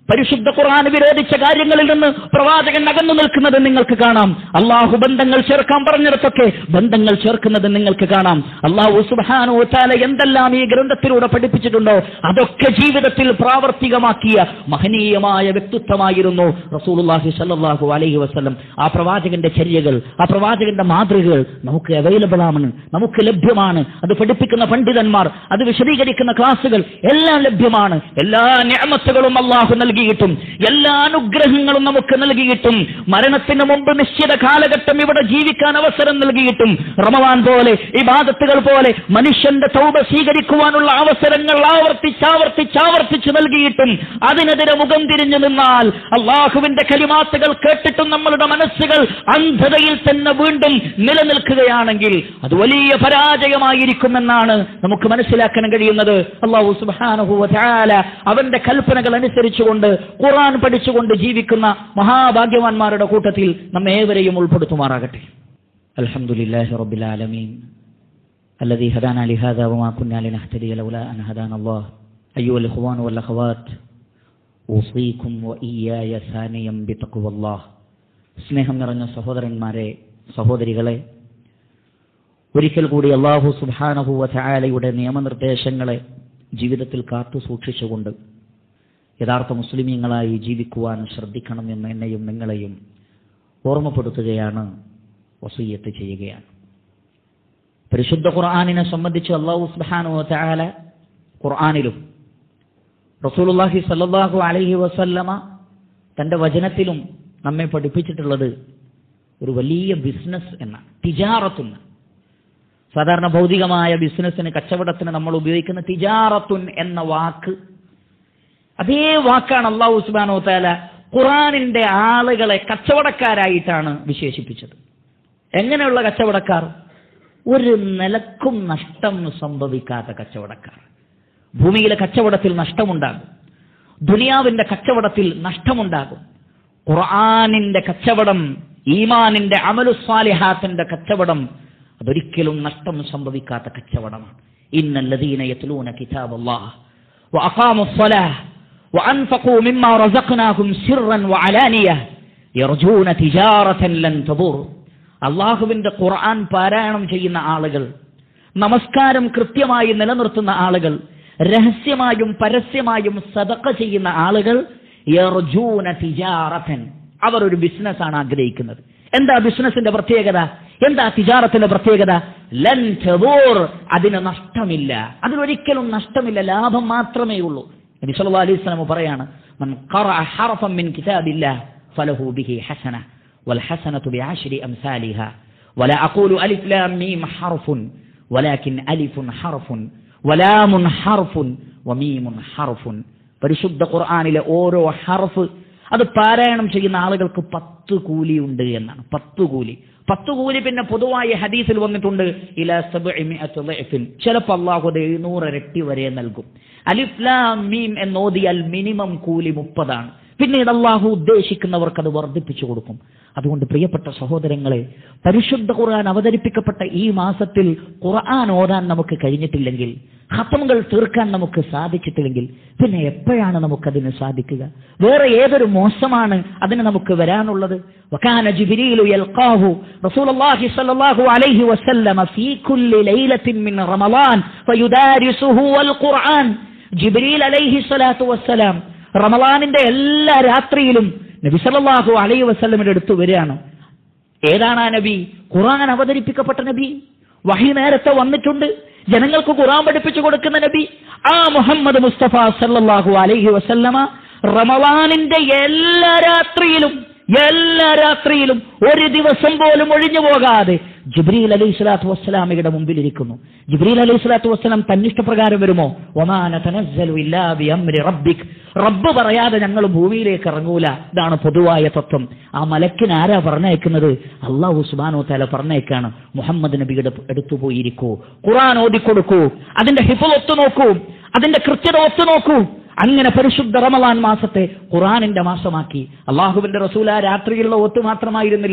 [SPEAKER 1] പരിശുദ്ധ ഖുർആൻ വിരോധിച്ച കാര്യങ്ങളിൽ നിന്ന് പ്രവാചകൻ അകന്നു നിൽക്കുന്നത് നിങ്ങൾക്ക് കാണാം അള്ളാഹു ബന്ധങ്ങൾ ചേർക്കാൻ പറഞ്ഞിടത്തൊക്കെ ബന്ധങ്ങൾ ചേർക്കുന്നത് നിങ്ങൾക്ക് കാണാം അള്ളാഹു സുബാനോ താല എന്തെല്ലാം ഈ ഗ്രന്ഥത്തിലൂടെ പഠിപ്പിച്ചിട്ടുണ്ടോ അതൊക്കെ ജീവിതത്തിൽ പ്രാവർത്തികമാക്കിയ മഹനീയമായ വ്യക്തിത്വമായിരുന്നു റസൂലുള്ളാഹി സല്ലല്ലാഹു അലൈഹി വസല്ലം ആ പ്രവാചകന്റെ ചര്യകൾ ആ പ്രവാചകന്റെ മാതൃകകൾ നമുക്ക് അവൈലബിൾ ആണ് നമുക്ക് ലഭ്യമാണ് അത് പഠിപ്പിക്കുന്ന പണ്ഡിതന്മാർ അത് വിശദീകരിക്കുന്ന ക്ലാസുകൾ എല്ലാം ലഭ്യമാണ് എല്ലാ ഞാമത്തുകളും അള്ളാഹു നൽകിയിട്ടും എല്ലാ അനുഗ്രഹങ്ങളും നമുക്ക് നൽകിയിട്ടും മരണത്തിന് മുമ്പ് നിശ്ചിത കാലഘട്ടം ഇവിടെ ജീവിക്കാൻ അവസരം നൽകിയിട്ടും റമവാൻ പോലെ ഇബാദത്തുകൾ പോലെ മനുഷ്യന്റെ തൗബ സ്വീകരിക്കുവാനുള്ള അവസരങ്ങൾ ആവർത്തിച്ചാവർത്തിച്ചാവർത്തിച്ച് നൽകിയിട്ടും അതിനെതിരെ മുഖം തിരിഞ്ഞു നിന്നാൽ അള്ളാഹുവിന്റെ കലിമാത്തുകൾ കേട്ടിട്ടും നമ്മളുടെ മനസ്സുകൾ അന്ധതയിൽ തന്നെ വീണ്ടും നിലനിൽക്കുകയാണെങ്കിൽ അത് വലിയ പരാജയമായിരിക്കുമെന്നാണ് നമുക്ക് മനസ്സിലാക്കാൻ കഴിയുന്നത് അള്ളാഹു സുബാനുഹു അവന്റെ കൽപ്പനകൾ അനുസരിച്ചുകൊണ്ട് ഖുർആൻ പഠിച്ചുകൊണ്ട് ജീവിക്കുന്ന മഹാഭാഗ്യവാന്മാരുടെ കൂട്ടത്തിൽ നമ്മെ ഏവരെയും ഉൾപ്പെടുത്തുമാറാകട്ടെ അൽഹംദുലില്ലാഹി റബ്ബിൽ ആലമീൻ الذي هدانا لهذا وما كنا لنهتدي لولا أن هدانا الله أيها الإخوان والأخوات أوصيكم وإياي ثانيا بتقوى الله സ്നേഹം നിറഞ്ഞ സഹോദരന്മാരെ സഹോദരികളെ ഒരിക്കൽ കൂടി അള്ളാഹു സുബാനഹുവ ചായാലയുടെ നിയമനിർദ്ദേശങ്ങളെ ജീവിതത്തിൽ കാത്തു സൂക്ഷിച്ചുകൊണ്ട് യഥാർത്ഥ മുസ്ലിമീങ്ങളായി ജീവിക്കുവാൻ ശ്രദ്ധിക്കണം എന്ന് എന്നെയും നിങ്ങളെയും ഓർമ്മപ്പെടുത്തുകയാണ് വസീയത്ത് ചെയ്യുകയാണ് പരിശുദ്ധ ഖുർആാനിനെ സംബന്ധിച്ച് അള്ളാഹു സുബാനു ചായാല ഖുർആാനിലും റസൂലുള്ളാഹി സല്ലല്ലാഹു അലൈഹി വസല്ലമ തന്റെ വചനത്തിലും നമ്മെ പഠിപ്പിച്ചിട്ടുള്ളത് ഒരു വലിയ ബിസിനസ് എന്ന തിജാറത്തുന്ന സാധാരണ ഭൗതികമായ ബിസിനസ്സിന് കച്ചവടത്തിന് നമ്മൾ ഉപയോഗിക്കുന്ന തിജാറത്തുൻ എന്ന വാക്ക് അതേ വാക്കാണ് അള്ളാഹു ഉസ്മാനോ താല ഖുറാനിന്റെ ആളുകളെ കച്ചവടക്കാരായിട്ടാണ് വിശേഷിപ്പിച്ചത് എങ്ങനെയുള്ള കച്ചവടക്കാർ ഒരു നിലക്കും നഷ്ടം സംഭവിക്കാത്ത കച്ചവടക്കാർ ഭൂമിയിലെ കച്ചവടത്തിൽ നഷ്ടമുണ്ടാകും ദുനിയാവിന്റെ കച്ചവടത്തിൽ നഷ്ടമുണ്ടാകും ഖുർആാനിന്റെ കച്ചവടം ഈമാനിന്റെ അമലുസ്വാലിഹാത്തിന്റെ കച്ചവടം അതൊരിക്കലും നഷ്ടം സംഭവിക്കാത്ത കച്ചവടമാണ് ഇന്നല്ലദീന യത്ലൂന കിതാബല്ലാഹ് وأقاموا الصلاة وأنفقوا مما رزقناهم سرا وعلانية يرجون تجارة لن تبور അള്ളാഹുവിന്റെ ഖുർആൻ പാരായണം ചെയ്യുന്ന ആളുകൾ നമസ്കാരം കൃത്യമായി നിലനിർത്തുന്ന ആളുകൾ രഹസ്യമായും പരസ്യമായും സദക്ക ചെയ്യുന്ന ആളുകൾ യർജൂന തിജാറത്തൻ അവർ ഒരു ബിസിനസ്സാണ് ആഗ്രഹിക്കുന്നത് എന്താ ബിസിനസിന്റെ പ്രത്യേകത എന്താ തിജാറത്തിന്റെ പ്രത്യേകത ലൻ തബൂർ അതിന് നഷ്ടമില്ല അതിനൊരിക്കലും നഷ്ടമില്ല ലാഭം മാത്രമേ ഉള്ളൂ നബി സല്ലല്ലാഹു അലൈഹി വസല്ലം പറയാണ് മൻ ഖറഅ ഹർഫൻ മിൻ കിതാബില്ലാഹ് ഫലഹു ബിഹി ഹസന വൽ ഹസനതു ബിഅശ്രി അംസാലിഹ ولا أقول ألف لام ميم حرف ولكن ألف حرف ولام حرف وميم حرف പരിശുദ്ധ ഖുർആനിലെ ഓരോ ഹർഫ് അത് പാരായണം ചെയ്യുന്ന ആളുകൾക്ക് പത്ത് കൂലിയുണ്ട് എന്നാണ് പത്ത് കൂലി പത്ത് കൂലി പിന്നെ പൊതുവായ ഹദീസിൽ വന്നിട്ടുണ്ട് ഇല സബിൻ ചിലപ്പോൾ അള്ളാഹു അത് എഴുന്നൂറ് ഇരട്ടി വരെ നൽകും അലിഫ്ലാം മീം എന്നോദിയാൽ മിനിമം കൂലി മുപ്പതാണ് പിന്നീട് അള്ളാഹു ഉദ്ദേശിക്കുന്നവർക്ക് അത് വർദ്ധിപ്പിച്ചു കൊടുക്കും അതുകൊണ്ട് പ്രിയപ്പെട്ട സഹോദരങ്ങളെ പരിശുദ്ധ ഖുർആൻ അവതരിപ്പിക്കപ്പെട്ട ഈ മാസത്തിൽ ഖുർആൻ ഓതാൻ നമുക്ക് കഴിഞ്ഞിട്ടില്ലെങ്കിൽ ഹത്തമുകൾ തീർക്കാൻ നമുക്ക് സാധിച്ചിട്ടില്ലെങ്കിൽ പിന്നെ എപ്പോഴാണ് നമുക്കതിന് സാധിക്കുക വേറെ ഏതൊരു മോശമാണ് അതിന് നമുക്ക് വരാനുള്ളത് വകാന ജിബ്രീലു യൽഖാഹു റസൂലുള്ളാഹി സ്വല്ലല്ലാഹു അലൈഹി വസല്ലമ ഫീ കുല്ലി ലൈലത്തിൻ മിൻ റമളാൻ ഫയുദാരിസുഹു വൽ ഖുർആൻ ജിബ്രീൽ അലൈഹി സ്വലാത്തു വസ്സലാം റമളാനിന്റെ എല്ലാ രാത്രിയിലും നബി സല്ലല്ലാഹു അലൈഹി വസല്ലമിന്റെ അടുത്ത് വരികയാണ് ഏതാണ് ആ നബി ഖുർആൻ അവതരിപ്പിക്കപ്പെട്ട നബി വഹി നേരത്തെ വന്നിട്ടുണ്ട് ജനങ്ങൾക്ക് ഖുർആൻ പഠിപ്പിച്ചു കൊടുക്കുന്ന നബി ആ മുഹമ്മദ് മുസ്തഫ സല്ലല്ലാഹു അലൈഹി വസല്ലമ റമളാനിന്റെ എല്ലാ രാത്രിയിലും എല്ലാ രാത്രിയിലും ഒരു ദിവസം പോലും ഒഴിഞ്ഞു പോകാതെ ജിബ്രീൽ അലൈഹി സ്വലാത്തു വസ്സലാമയുടെ മുമ്പിൽ ഇരിക്കുന്നു ജിബ്രീൽ അലൈഹി സ്വലാത്തു വസ്സലാം തന്നിഷ്ടപ്രകാരം വരുമോ ഒമാന തനസ്സലു ഇല്ലാ ബി അംരി റബ്ബിക് റബ്ബ് പറയാതെ ഞങ്ങൾ ഭൂമിയിലേക്ക് ഇറങ്ങൂല ഇതാണ് പൊതുവായ തത്വം ആ മലക്കിന് ആരാ പറഞ്ഞയക്കുന്നത് അള്ളാഹു സുബാനോ തല പറഞ്ഞേക്കാണ് മുഹമ്മദ് നബിയുടെ അടുത്തു പോയിരിക്കൂ ഖുറാൻ ഓതിക്കൊടുക്കൂ അതിന്റെ ഹിഫൽ ഒത്തു നോക്കൂ അതിന്റെ കൃത്യത ഒത്തു നോക്കൂ അങ്ങനെ പരിശുദ്ധ റമലാൻ മാസത്തെ ഖുറാനിന്റെ മാസമാക്കി അള്ളാഹുവിന്റെ റസൂല രാത്രിയിലുള്ള ഒത്തു മാത്രമായിരുന്നില്ല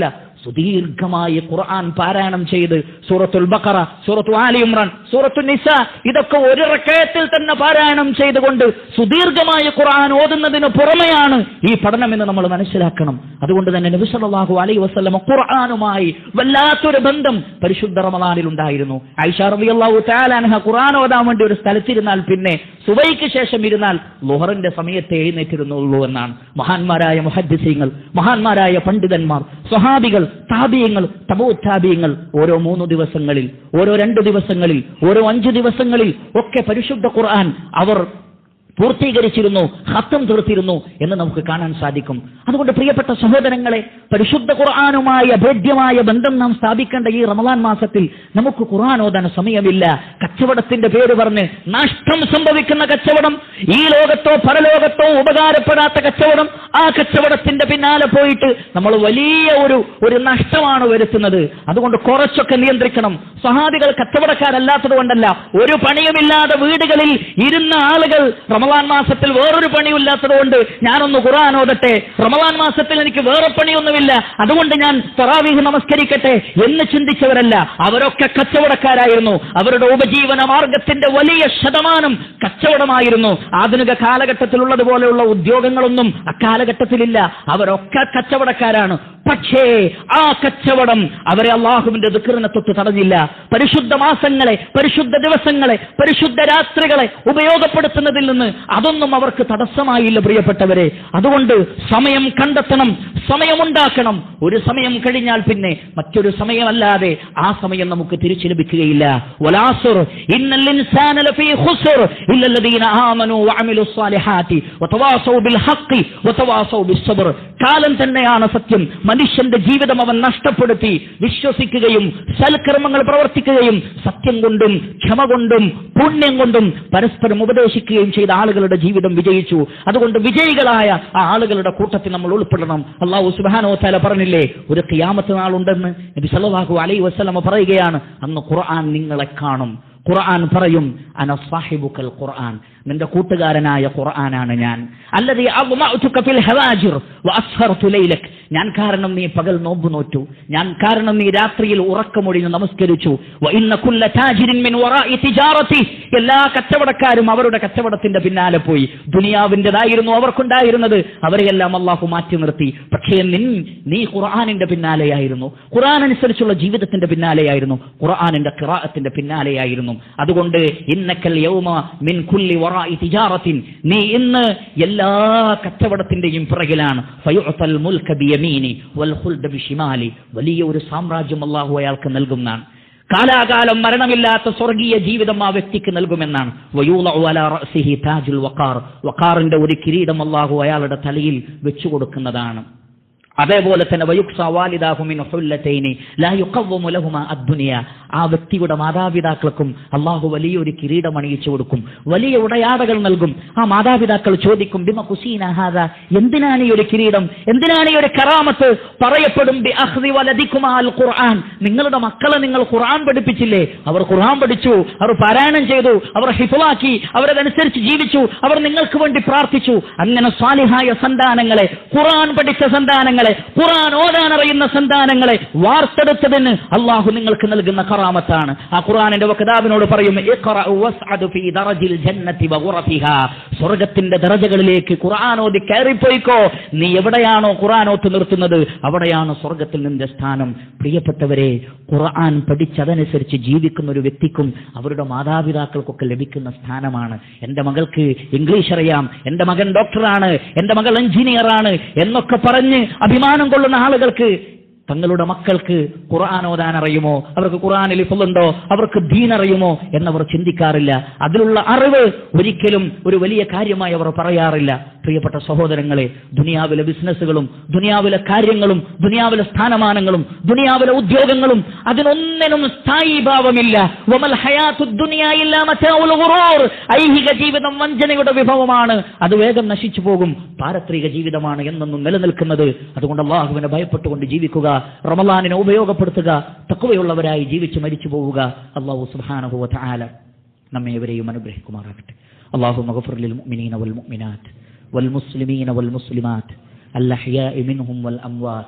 [SPEAKER 1] സുദീർഘമായി ഖുർആൻ പാരായണം ചെയ്ത് സൂറത്തുൽ ബഖറ സൂറത്തു ആലി ഇമ്രാൻ സൂറത്തു നിസ ഇതൊക്കെ ഒരു റക്കയത്തിൽ തന്നെ പാരായണം ചെയ്തുകൊണ്ട് സുദീർഘമായ ഖുർആൻ ഓതുന്നതിന് പുറമെയാണ് ഈ പഠനം എന്ന് നമ്മൾ മനസ്സിലാക്കണം അതുകൊണ്ട് തന്നെ നബി സല്ലല്ലാഹു അലൈഹി വസല്ലം ഖുർആനുമായി വല്ലാത്തൊരു ബന്ധം പരിശുദ്ധ റമദാനിൽ ഉണ്ടായിരുന്നു ഐഷ റളിയല്ലാഹു തആല അൻഹ ഖുർആൻ ഓതാൻ വേണ്ടി ഒരു സ്ഥലത്തിരുന്നാൽ പിന്നെ സുബൈക്ക് ശേഷം ഇരുന്നാൽ ലുഹറിന്റെ സമയത്തെ എഴുന്നേറ്റിരുന്നുള്ളൂ എന്നാണ് മഹാന്മാരായ മുഹദ്ദിസീങ്ങൾ മഹാന്മാരായ പണ്ഡിതന്മാർ സ്വഹാബികൾ താബിയങ്ങൾ തബോത്താബിയങ്ങൾ ഓരോ മൂന്ന് ദിവസങ്ങളിൽ ഓരോ രണ്ട് ദിവസങ്ങളിൽ ഓരോ അഞ്ച് ദിവസങ്ങളിൽ ഒക്കെ പരിശുദ്ധ ഖുർആൻ അവർ പൂർത്തീകരിച്ചിരുന്നു ഹത്തം തീർത്തിരുന്നു എന്ന് നമുക്ക് കാണാൻ സാധിക്കും അതുകൊണ്ട് പ്രിയപ്പെട്ട സഹോദരങ്ങളെ പരിശുദ്ധ ഖുർആാനുമായി അഭേദ്യമായ ബന്ധം നാം സ്ഥാപിക്കേണ്ട ഈ റമദാൻ മാസത്തിൽ നമുക്ക് ഖുർആൻ ഓതാൻ സമയമില്ല കച്ചവടത്തിന്റെ പേര് പറഞ്ഞ് നഷ്ടം സംഭവിക്കുന്ന കച്ചവടം ഈ ലോകത്തോ പരലോകത്തോ ഉപകാരപ്പെടാത്ത കച്ചവടം ആ കച്ചവടത്തിന്റെ പിന്നാലെ പോയിട്ട് നമ്മൾ വലിയ ഒരു ഒരു നഷ്ടമാണ് വരുത്തുന്നത് അതുകൊണ്ട് കുറച്ചൊക്കെ നിയന്ത്രിക്കണം സഹാദികൾ കച്ചവടക്കാരല്ലാത്തത് കൊണ്ടല്ല ഒരു പണിയുമില്ലാതെ വീടുകളിൽ ഇരുന്ന ആളുകൾ റമദാൻ മാസത്തിൽ വേറൊരു പണിയില്ലാത്തത് കൊണ്ട് ഞാനൊന്ന് ഖുർആൻ ഓതട്ടെ റമദാൻ മാസത്തിൽ എനിക്ക് വേറെ പണിയൊന്നുമില്ല അതുകൊണ്ട് ഞാൻ തറാവീഹ് നമസ്കരിക്കട്ടെ എന്ന് ചിന്തിച്ചവരല്ല അവരൊക്കെ കച്ചവടക്കാരായിരുന്നു അവരുടെ ഉപജീവന മാർഗത്തിന്റെ വലിയ ശതമാനം കച്ചവടമായിരുന്നു ആധുനിക കാലഘട്ടത്തിലുള്ളതുപോലെയുള്ള ഉദ്യോഗങ്ങളൊന്നും അക്കാലഘട്ടത്തിലില്ല അവരൊക്കെ കച്ചവടക്കാരാണ് പക്ഷേ ആ കച്ചവടം അവരെ അള്ളാഹുവിന്റെ ദുഃഖറിനെ തൊട്ട് തടഞ്ഞില്ല പരിശുദ്ധ മാസങ്ങളെ പരിശുദ്ധ ദിവസങ്ങളെ പരിശുദ്ധ രാത്രികളെ ഉപയോഗപ്പെടുത്തുന്നതിൽ നിന്ന് അതൊന്നും അവർക്ക് തടസ്സമായില്ല പ്രിയപ്പെട്ടവരെ അതുകൊണ്ട് സമയം കണ്ടെത്തണം സമയമുണ്ടാക്കണം ഒരു സമയം കഴിഞ്ഞാൽ പിന്നെ മറ്റൊരു സമയമല്ലാതെ ആ സമയം നമുക്ക് തിരിച്ചു ലഭിക്കുകയില്ല വലാസുർ ഇന്നൽ ഇൻസാന ലഫീ ഖുസ്ർ ഇല്ലല്ലദീന ആമനു വഅമിലു സ്വാലിഹാത്തി വതവാസൗ ബിൽ ഹഖ് വതവാസൗ ബിസ്സബ്ർ കാലം തന്നെയാണ് സത്യം മനുഷ്യന്റെ ജീവിതം അവൻ നഷ്ടപ്പെടുത്തി വിശ്വസിക്കുകയും സൽക്കർമ്മങ്ങൾ പ്രവർത്തിക്കുകയും സത്യം കൊണ്ടും ക്ഷമ കൊണ്ടും പുണ്യം കൊണ്ടും പരസ്പരം ഉപദേശിക്കുകയും ചെയ്ത ആളുകളുടെ ജീവിതം വിജയിച്ചു അതുകൊണ്ട് വിജയികളായ ആ ആളുകളുടെ കൂട്ടത്തിൽ നമ്മൾ ഉൾപ്പെടണം അള്ളാഹു സുബാനോ തല പറഞ്ഞില്ലേ ഒരു കിയാമത്ത് നാളുണ്ടെന്ന് നബി സല്ലല്ലാഹു അലൈഹി വസല്ലമ പറയുകയാണ് അന്ന് ഖുർആൻ നിങ്ങളെ കാണും ഖുർആൻ പറയും അന സാഹിബുക്കൽ ഖുർആൻ നിന്റെ കൂട്ടുകാരനായ ഖുർആനാണ് ഞാൻ അല്ലതി അഗ്മഅതുക ഫിൽ ഹവാജിർ വഅസ്ഹർതു ലൈലക് ഞാൻ കാരണം നീ പകൽ നോമ്പ് നോറ്റു ഞാൻ കാരണം നീ രാത്രിയിൽ ഉറക്കമൊഴിഞ്ഞ് നമസ്കരിച്ചു വ ഇന്ന കുല്ല താജിരിൻ മിൻ വറാഇ തിജാറതി എല്ലാ കച്ചവടക്കാരും അവരുടെ കച്ചവടത്തിന്റെ പിന്നാലെ പോയി ദുനിയാവിൻ്റെതായിരുന്നു അവർക്കുണ്ടായിരുന്നത് അവരെയെല്ലാം അള്ളാഹു മാറ്റി നിർത്തി പക്ഷേ നിൻ നീ ഖുർആാനിന്റെ പിന്നാലെയായിരുന്നു ഖുർആൻ അനുസരിച്ചുള്ള ജീവിതത്തിന്റെ പിന്നാലെയായിരുന്നു ഖുർആാനിന്റെ ഖിറാഅത്തിന്റെ പിന്നാലെയായിരുന്നു അതുകൊണ്ട് ഇന്നക്കൽ യൗമ മിൻ കുല്ലി വറാഇ തിജാറത്തിൻ നീ ഇന്ന് എല്ലാ കച്ചവടത്തിന്റെയും പിറകിലാണ് ഫയുഅതൽ മുൽക ബിയമീനി വൽ ഖുൽദ ബിശിമാലി വലിയ ഒരു സാമ്രാജ്യം അള്ളാഹു അയാൾക്ക് നൽകുന്നതാണ് കാലാകാലം മരണമില്ലാത്ത സ്വർഗീയ ജീവിതം ആ വ്യക്തിക്ക് നൽകുമെന്നാണ് വയൂളഉ അലാ റഅസിഹി താജുൽ വഖാർ വഖാറിന്റെ ഒരു കിരീടം അള്ളാഹു അയാളുടെ തലയിൽ വെച്ചു കൊടുക്കുന്നതാണ് അതേപോലെ തന്നെ വയുക്സ വാലിദാഹു മിൻ ഹുല്ലതൈനി ലാ യുഖവ്വമു ലഹുമാ അദ്ദുനിയ ആ വ്യക്തിയുടെ മാതാപിതാക്കൾക്കും അള്ളാഹു വലിയൊരു കിരീടം അണിയിച്ചു കൊടുക്കും വലിയ ഉടയാടകൾ നൽകും ആ മാതാപിതാക്കൾ ചോദിക്കും ബിമ കുസീന ഹാദ എന്തിനാണ് ഈ ഒരു കിരീടം എന്തിനാണ് ഈ ഒരു കറാമത്ത് പറയപ്പെടും ബി അഖ്ദി വലദിക്കുമാ അൽ ഖുർആൻ നിങ്ങളുടെ മക്കളെ നിങ്ങൾ ഖുർആൻ പഠിപ്പിച്ചില്ലേ അവർ ഖുർആൻ പഠിച്ചു അവർ പാരായണം ചെയ്തു അവർ ഹിഫലാക്കി അവരതനുസരിച്ച് ജീവിച്ചു അവർ നിങ്ങൾക്ക് വേണ്ടി പ്രാർത്ഥിച്ചു അങ്ങനെ സ്വാലിഹായ സന്താനങ്ങളെ ഖുർആൻ പഠിച്ച സന്താനങ്ങളെ ഖുർആൻ ഓതാൻ അറിയുന്ന സന്താനങ്ങളെ വാർത്തെടുത്തതിന് അള്ളാഹു നിങ്ങൾക്ക് നൽകുന്ന കറാമത്താണ് ആ ഖുർആനിന്റെ വക്താവിനോട് പറയും "ഇഖ്റഉ വസ്അദു ഫീ ദറജിൽ ജന്നതി വഗുറഫിഹാ." സ്വർഗത്തിന്റെ ദറജകളിലേക്ക് ഖുർആൻ ഓതി കയറിപ്പോയിക്കോ നീ എവിടെയാണോ ഖുർആൻ ഓത്ത് നിർത്തുന്നത് അവിടെയാണ് സ്വർഗത്തിൽ നിന്റെ സ്ഥാനം പ്രിയപ്പെട്ടവരെ ഖുർആൻ പഠിച്ചതനുസരിച്ച് ജീവിക്കുന്ന ഒരു വ്യക്തിക്കും അവരുടെ മാതാപിതാക്കൾക്കൊക്കെ ലഭിക്കുന്ന സ്ഥാനമാണ് എന്റെ മകൾക്ക് ഇംഗ്ലീഷ് അറിയാം എന്റെ മകൻ ഡോക്ടറാണ് എന്റെ മകൾ എഞ്ചിനീയറാണ് എന്നൊക്കെ പറഞ്ഞ് അഭിമാനം കൊള്ളുന്ന ആളുകൾക്ക് തങ്ങളുടെ മക്കൾക്ക് ഖുർആൻ ഓതാൻ അറിയുമോ അവർക്ക് ഖുർആനിൽ ഫുള്ളുണ്ടോ അവർക്ക് ദീൻ അറിയുമോ എന്നവർ ചിന്തിക്കാറില്ല അതിലുള്ള അറിവ് ഒരിക്കലും ഒരു വലിയ കാര്യമായി അവർ പറയാറില്ല പ്രിയപ്പെട്ട സഹോദരങ്ങളെ ദുനിയാവിലെ ബിസിനസ്സുകളും ദുനിയാവിലെ കാര്യങ്ങളും ദുനിയാവിലെ സ്ഥാനമാനങ്ങളും ദുനിയാവിലെ ഉദ്യോഗങ്ങളും അതിനൊന്നിനും സ്ഥായി ഭാവമില്ല വമൽ ഹയാത്തു ദുനിയാ ഇല്ലാ മതാഉൽ ഗുറൂർ. ഐഹിക ജീവിതം വഞ്ചനയുടെ വിഭവമാണ് അത് വേഗം നശിച്ചു പോകും പാരത്രിക ജീവിതമാണ് എന്നൊന്നും നിലനിൽക്കുന്നത് അതുകൊണ്ട് അള്ളാഹുവിനെ ഭയപ്പെട്ടുകൊണ്ട് ജീവിക്കുക റമലാനിനെ ഉപയോഗപ്പെടുത്തുക തക്കവയുള്ളവരായി ജീവിച്ച് മരിച്ചു പോവുക അള്ളാഹു സുബ്ഹാനഹു വ തആല നമ്മെ ഇവരെയും അനുഗ്രഹിക്കുമാറാകട്ടെ അള്ളാഹു മഗ്ഫിർ ലിൽ മുഅ്മിനീന വൽ മുഅ്മിനാത്ത് വൽ മുസ്ലിമീന വൽ മുസ്ലിമാത്ത് الأحياء منهم والأموات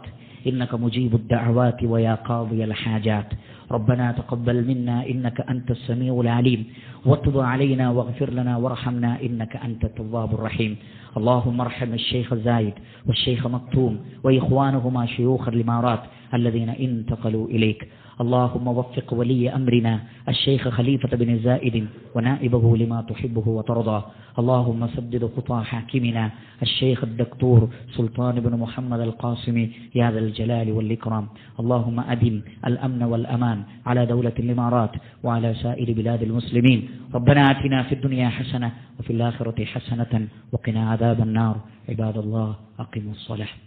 [SPEAKER 1] إنك مجيب الدعوات ويا قاضي الحاجات ربنا تقبل منا إنك أنت السميع العليم وتب علينا واغفر لنا وارحمنا إنك أنت التواب الرحيم اللهم ارحم الشيخ زايد والشيخ مكتوم وإخوانهما شيوخ الإمارات الذين انتقلوا إليك اللهم وفق ولي أمرنا الشيخ خليفة بن زائد ونائبه لما تحبه وترضى اللهم سدد خطى حاكمنا الشيخ الدكتور سلطان بن محمد القاسمي يا ذا الجلال والإكرام اللهم أدم الأمن والأمان على دولة الإمارات وعلى سائر بلاد المسلمين ربنا آتنا في الدنيا حسنة وفي الآخرة حسنة وقنا عذاب النار عباد الله أقيموا الصلاة